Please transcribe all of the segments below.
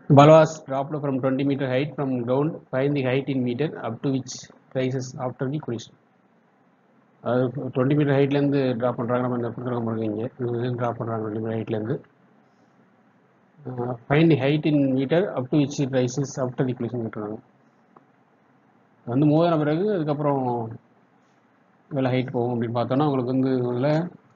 Balwas dropped from 20 meter height from ground. Find the height in meter up to which rises after the collision. அது twenty metre ஹைட்லேருந்து drop பண்ணுறாங்க நம்ம இந்த கொடுத்துருக்க பாருங்க இங்கே இதுலேருந்து ட்ராப் பண்ணுறாங்க டுவெண்ட்டி மீட்டர் ஹைட்லேருந்து find the height in metre up to which it rises after the collision கேட்டுருக்காங்க வந்து மோதின பிறகு அதுக்கப்புறம் இவ்வளோ ஹைட் போகும் அப்படின்னு பார்த்தோன்னா உங்களுக்கு வந்து இதில்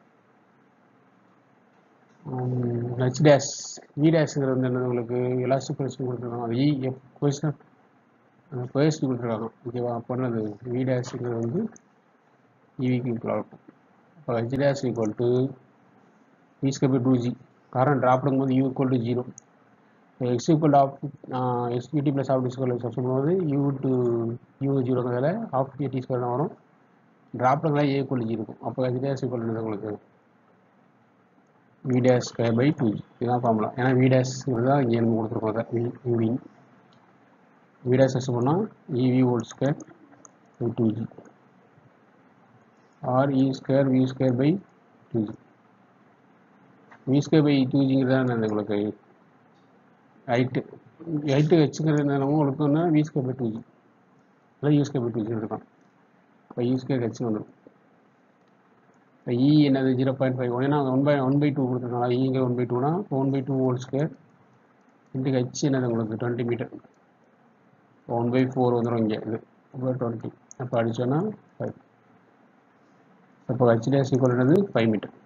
ஹெச் டேஷ் வி டேஷ்ங்கிறது வந்து என்னது உங்களுக்கு எலாஸ்டிக் கொலிஷன் கொடுத்துருக்காங்க அது இ எஃப் கொலிஷன் அந்த கொயஸ்டி கொடுத்துருக்காங்க ஓகேவா அப்போ என்னது வி டேஷ்ங்கிறது வந்து இவிக்கு ஈக்குவலாக இருக்கும் அப்போ H dash equal to V square by two G காரணம் ட்ராப் பண்ணும்போது U equal to zero X equal half S U T plus half T square substitute பண்ணும்போது யூ டு யூ ஜீரோங்கிறதால ஆஃப் டி ஸ்கொயர் தான் வரும் ட்ராப் பண்ணுறதுல ஏ equal G இருக்கும் அப்போ H dash equal என்னது உங்களுக்கு V dash square by two G இதுதான் ஃபார்முலா ஏன்னா வி டேஷ்ங்கிறது தான் இங்கே நம்ம கொடுத்துருக்கோம் அதை யூவி வி டேஷ் வச்சு பண்ணால் E V whole square by two G or E square V square by two G V square by two ஜிங்கிறது தான் உங்களுக்கு ஹைட்டு ஹைட்டு வச்சுக்கிறது என்னமோ உங்களுக்கு ஒன்று V square by two G அதான் U square by two G இருக்கும் இப்போ யூ ஸ்கொயர் ஹெச் வந்துடும் இப்போ இ என்னது ஜீரோ பாயிண்ட் ஃபைவ் ஒன் ஏன்னா one by one by two கொடுத்துருக்காங்க இங்கே one by two one by two whole square into H என்னது உங்களுக்கு twenty metre one by four வந்துடும் இங்கே இது அப்போ டுவெண்ட்டி அப்போ அடித்தோன்னா ஃபைவ் அப்போ ஹெச் டேஸ் ஈக்குவல் என்னது ஃபைவ் மீட்டர்